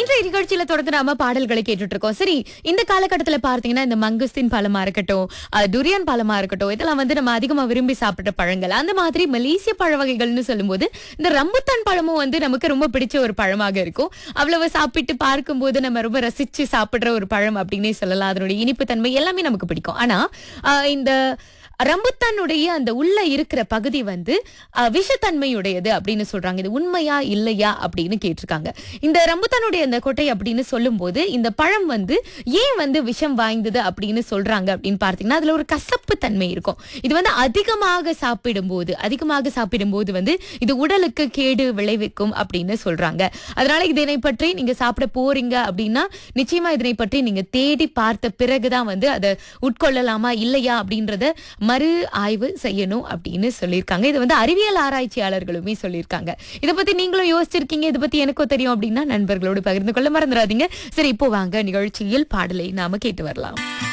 இன்றைய நிகழ்ச்சியில தொடர்ந்து நாம பாடல்களை கேட்டுட்டு இருக்கோம் சரி இந்த காலகட்டத்துல பார்த்தீங்கன்னா இந்த மங்குஸ்தின் பழமா இருக்கட்டும் அஹ், டுரியன் பழமா இருக்கட்டும் இதெல்லாம் வந்து நம்ம அதிகமா விரும்பி சாப்பிட்ட பழங்கள் அந்த மாதிரி மலேசிய பழ வகைகள்னு சொல்லும்போது இந்த ரம்புத்தான் பழமும் வந்து நமக்கு ரொம்ப பிடிச்ச ஒரு பழமாக இருக்கும் அவ்வளவு சாப்பிட்டு பார்க்கும்போது நம்ம ரொம்ப ரசிச்சு சாப்பிடுற ஒரு பழம் அப்படின்னே சொல்லலாம் அதனுடைய இனிப்பு தன்மை எல்லாமே நமக்கு பிடிக்கும் ஆனா அஹ், இந்த ரம்புத்தானுடைய அந்த உள்ள இருக்கிற பகுதி வந்து அஹ், விஷத்தன்மையுடையது அப்படின்னு சொல்றாங்க இது உண்மையா இல்லையா அப்படின்னு கேட்டிருக்காங்க இந்த ரம்புத்தானுடைய அந்த கொட்டை அப்படின்னு சொல்லும்போது இந்த பழம் வந்து ஏன் வந்து விஷம் வாய்ந்தது அப்படின்னு சொல்றாங்க அப்படின்னு பார்த்தீங்கன்னா அதுல ஒரு கசப்பு தன்மை இருக்கும் இது வந்து அதிகமாக சாப்பிடும்போது அதிகமாக சாப்பிடும்போது வந்து இது உடலுக்கு கேடு விளைவிக்கும் அப்படின்னு சொல்றாங்க அதனால இதனை பற்றி நீங்க சாப்பிட போறீங்க அப்படின்னா நிச்சயமா இதனை பற்றி நீங்க தேடி பார்த்த பிறகுதான் வந்து அதை உட்கொள்ளலாமா இல்லையா அப்படின்றத மறு ஆய்வு செய்யணும் அப்படின்னு சொல்லியிருக்காங்க இது வந்து அறிவியல் ஆராய்ச்சியாளர்களுமே சொல்லியிருக்காங்க இதை பத்தி நீங்களும் யோசிச்சிருக்கீங்க இதை பத்தி எனக்கும் தெரியும் அப்படின்னா நண்பர்களோடு பகிர்ந்து கொள்ள மறந்துடாதீங்க சரி இப்போ வாங்க நிகழ்ச்சியில் பாடலை நாம கேட்டு வரலாம்